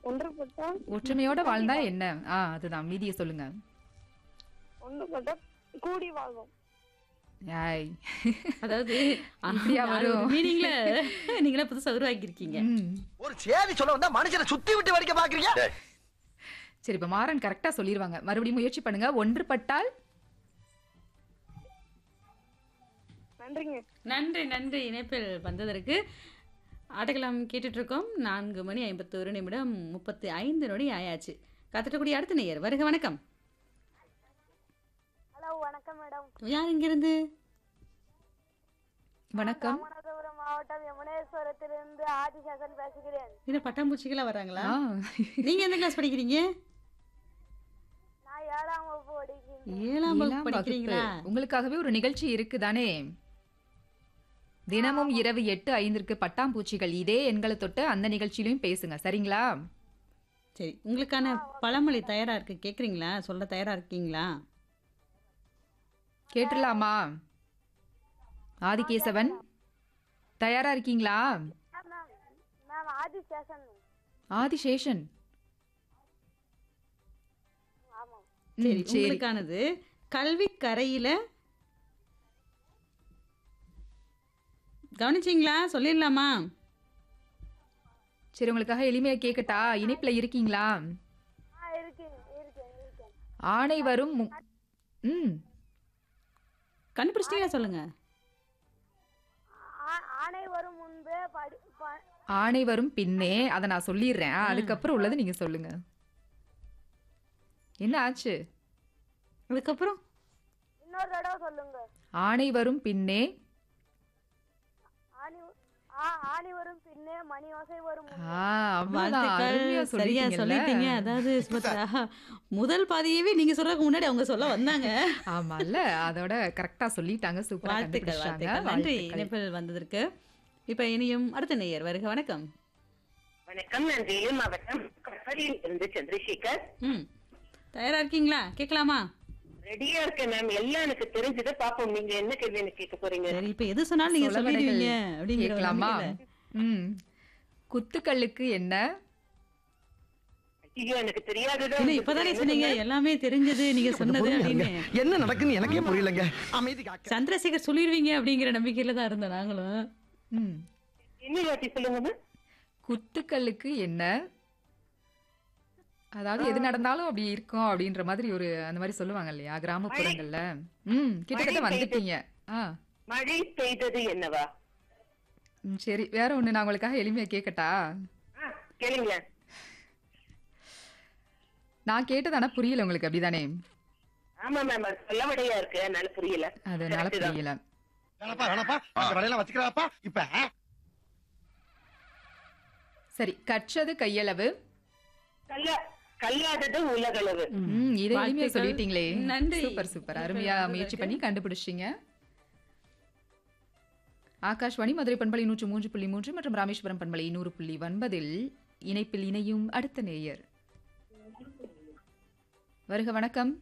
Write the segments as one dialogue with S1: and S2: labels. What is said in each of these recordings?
S1: ஒன்றுபட்டா
S2: ஒற்றுமையோட வாழ்ந்தா என்ன ஆ அதுதான் மீதியை சொல்லுங்க
S1: ஒன்றுபட்டா கூடி வாழ்வோம்
S2: ஆய்
S3: அதாவது
S2: இப்படியா வரும்?
S3: மீனிங்ல நீங்களே புதுசா உருவாக்கியிருக்கீங்க
S2: ம்.
S4: ஒரு சேதி சொல்ல வந்தா மனுஷனை சுத்தி விட்டு வடிக்க பாக்குறீங்க
S2: சரி இப்ப மாறன் கரெக்டா சொல்லிருவாங்க மறுபடியும் முயற்சி பண்ணுங்க ஒன்றுபட்டால்
S1: நன்றிங்க
S3: நன்றி நன்றி இணைப்பில் வந்ததற்கு ஆட்டக்கலாம் கேட்டுட்டு இருக்கோம் நான்கு மணி ஐம்பத்தோரு நிமிடம் முப்பத்தி ஐந்து நொடி ஆயாச்சு காத்துட்டக்கூடிய அடுத்த நேயர் வருக வணக்கம்
S1: ஹலோ வணக்கம் மேடம்
S3: யார் இங்கிருந்து
S2: வணக்கம்
S1: ராமநாதபுரம் மாவட்டம் யமுனேஸ்வரத்திலிருந்து ஆதிசேஷன் பேசுகிறேன்
S3: என்ன பட்டாம்பூச்சிகளா வராங்களா
S2: ஆ.
S3: நீங்க எந்த கிளாஸ் படிக்கிறீங்க
S1: நான் ஏழாம் வகுப்பு படிக்கிறேன்
S3: ஏழாம் வகுப்பு
S2: ஏழாம்
S3: படிக்கிறீங்களா
S2: வகுப்பு. உங்களுக்காகவே ஒரு நிகழ்ச்சி இருக்குதானே தினமும் இரவு எட்டு ஐந்திற்கு பட்டாம்பூச்சிகள் இதே எண்களை தொட்டு அந்த நிகழ்ச்சியிலையும் பேசுங்க சரிங்களா
S3: சரி உங்களுக்கான பழமொழி தயாரா இருக்கு கேக்குறீங்களா சொல்ல தயாரா இருக்கீங்களா
S2: கேட்டுடலாமா ஆதிகேசவன் தயாரா இருக்கீங்களா
S1: மேம் மேம் ஆதிசேஷன்
S2: ஆதிசேஷன்
S1: ஆமாம்
S2: ம்,
S3: சரி
S2: சரி
S3: உங்களுக்கானது கல்வி கரையில கவனிச்சிங்களா சொல்லிடலாமா
S2: சரி உங்களுக்காக எளிமையா கேக்கட்டா இணைப்புல இருக்கீங்களா
S1: ஆ இருக்கேன் இருக்கேன் இருக்கேன்
S2: ஆணை வரும் மு- ம்
S3: கண்டுபிடிச்சிட்டீங்களா சொல்லுங்க
S1: ஆ- ஆணை வரும் முன்பே படி ப-
S2: ஆணை வரும் பின்னே அதை நான் சொல்லிடுறேன் ஆ, அதுக்கப்புறம் உள்ளது நீங்க சொல்லுங்க என்ன ஆச்சு
S3: அதுக்கப்புறம்
S1: இன்னொரு தடவை சொல்லுங்க
S2: ஆணை வரும் பின்னே
S1: ஆணி ஆ ஆணி வரும் பின்னே மணி ஓசை வரும் முன்னே.
S2: ஆ, அவ்வளவுதான்.
S3: வாழ்த்துக்கள்
S2: அருமையா
S3: சரியா
S2: சொல்லிட்டீங்கல்ல?
S3: சொல்லிட்டீங்க அதாவது சுபத்ரா முதல் பாதியவே நீங்க சொல்றதுக்கு முன்னாடி அவங்க சொல்ல வந்தாங்க
S2: ஆமால்ல அதோட கரெக்டா சொல்லிட்டாங்க சூப்பரா
S3: வாழ்த்துக்கள்
S2: கண்டுபிடிச்சாங்க
S3: வாழ்த்துக்கள் நன்றி
S2: வாழ்த்துக்கள்.
S3: இணைப்பில் வந்ததற்கு இப்ப இனியும் அடுத்த நேயர் வருக வணக்கம்
S5: வணக்கம் நான் வேலூர் மாவட்டம் கப்பலில் இருந்து சந்திரசேகர்
S3: ம் தயாரா இருக்கீங்களா கேட்கலாமா
S5: ரெடியா இருக்கேன் மேம் எல்லாம் எனக்கு தெரிஞ்சது பாப்போம் நீங்க என்ன கேள்வி எனக்கு கேட்க போறீங்க
S3: சரி இப்ப எது சொன்னாலும் நீங்க
S2: சொலவடைகள்
S3: சொல்லிடுவீங்க அப்படிங்கிற ஒரு
S2: கேட்கலாமா
S3: நம்பிக்கையில.
S2: ம் குத்துக்கல்லுக்கு என்ன
S5: ஐயோ எனக்கு தெரியாததா
S3: என்ன இப்பதானே சொன்னீங்க எல்லாமே தெரிஞ்சது நீங்க சொன்னது அப்படின்னு
S4: என்ன நடக்குன்னு எனக்கே புரியலங்க அமைதி காக்க
S3: சந்திரசேகர் சொல்லிடுவீங்க அப்படிங்கிற நம்பிக்கையில தான் இருந்தோம் நாங்களும்
S2: ம்
S5: இன்னொரு வாட்டி சொல்லுங்க மேம்
S2: குத்துக்கல்லுக்கு என்ன அதாவது எது நடந்தாலும் அப்படி இருக்கும் அப்படின்ற மாதிரி ஒரு அந்த மாதிரி சொல்லுவாங்க இல்லையா கிராமப்புறங்கள்ல ம் கிட்டத்தட்ட
S5: மழை
S2: வந்துட்டீங்க ஆ
S5: மழை பெய்தது என்னவா
S2: ம், சரி வேற ஒண்ணு நான் உங்களுக்காக எளிமையா கேட்கட்டா
S5: ஆ, கேளுங்களேன்
S2: நான் கேட்டது ஆனா புரியல உங்களுக்கு அப்படிதானே
S5: ஆமா மேம் அது சொல்லவடையா இருக்கு அதனால புரியல
S2: அதனால
S5: Correct தான்.
S2: புரியல
S4: வேணாப்பா வேணாப்பா அந்த வேலையெல்லாம் வச்சுக்கிறாப்பா இப்ப
S2: சரி கற்றது கையளவு
S5: கல்ல கல்லாதது உலகளவு
S2: ம் இதை எளிமையா
S3: வாழ்த்துக்கள்.
S2: சொல்லிட்டீங்களே
S3: நன்றி.
S2: சூப்பர் சூப்பர் அருமையா முயற்சி பண்ணி கண்டுபிடிச்சிங்க ஆகாஷ்வாணி மதுரை பண்பலை நூற்று மூன்று புள்ளி மூன்று மற்றும் ராமேஸ்வரம் பண்பலை நூறு புள்ளி ஒன்பதில் இணைப்பில் இணையும் அடுத்த நேயர் வருக வணக்கம்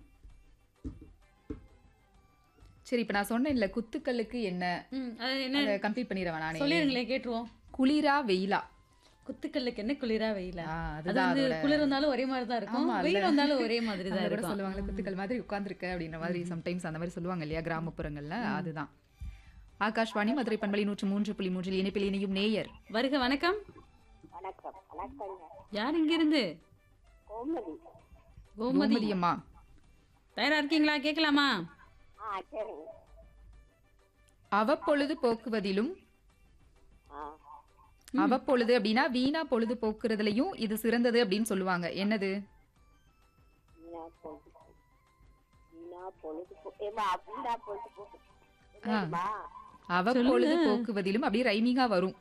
S2: சரி இப்ப நான் சொன்னேன்ல குத்துக்கல்லுக்கு என்ன
S3: ம், அது என்ன
S2: கம்ப்ளீட் பண்ணிடுவேன் நானே
S3: சொல்லிருங்களேன் கேட்டுருவோம்
S2: குளிரா வெயிலா
S3: குத்துக்கல்லுக்கு என்ன குளிரா வெயிலா
S2: ஆ,
S3: அது
S2: அதுதான்
S3: வந்து
S2: அதோட-
S3: குளிர் வந்தாலும் ஒரே மாதிரி தான் இருக்கும்
S2: ஆமா, இல்ல.
S3: வெயில் வந்தாலும் ஒரே மாதிரி தான்
S2: அதை கூட
S3: இருக்கும்
S2: சொல்லுவாங்க குத்துக்கள் மாதிரி உட்கார்ந்துருக்க அப்படின்ற மாதிரி சம்டைம்ஸ் அந்த மாதிரி சொல்லுவாங்க இல்லையா கிராமப்புறங்கள்ல அதுதான் ஆகாஷ்வாணி மதுரை பண்பலை நூற்று மூன்று புள்ளி மூன்றில் இணைப்பில் இணையும் நேயர்
S3: வருக வணக்கம்
S1: வணக்கம் வணக்கங்க
S3: யார் இங்க இருந்து
S1: கோமதி
S3: கோமதி
S2: கோமதி அம்மா
S3: தயாரா இருக்கீங்களா கேட்கலாமா
S1: ஆ சரிங்க
S2: அவப்பொழுது போக்குவதிலும்
S1: ஆ
S2: அவப்பொழுது அப்படின்னா வீணா பொழுது போக்குறதுலயும் இது சிறந்தது அப்படின்னு சொல்லுவாங்க என்னது
S1: வீணா பொழுது வீணா பொழுது ஏமா வீணா பொழுது போக்கு
S2: ஆ.
S1: என்னதும்மா?
S2: அவப்பொழுது போக்குவதிலும் அப்படியே ரைமிங்கா வரும்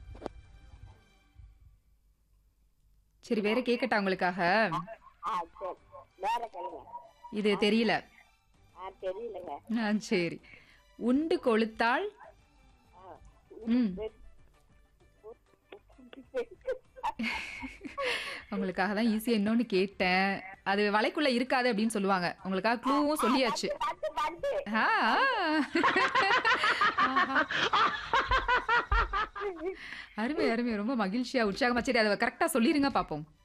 S2: சரி வேற கேக்கட்டா உங்களுக்காக
S1: ஆ சரி வேற கேளுங்க
S2: இது தெரியல
S1: ஆ தெரியலங்க
S2: ஆ, சரி உண்டு கொளுத்தால் ம் உங்களுக்காக தான் ஈஸியா இன்னொன்னு கேட்டேன் அது வலைக்குள்ள இருக்காது அப்படின்னு சொல்லுவாங்க உங்களுக்காக க்ளூவும் சொல்லியாச்சு
S1: பட்டு பட்டு
S2: ஆ, ஆஹா. அருமை அருமை ரொம்ப மகிழ்ச்சியா உற்சாகமா சரி அதை கரெக்டா சொல்லிருங்க பாப்போம்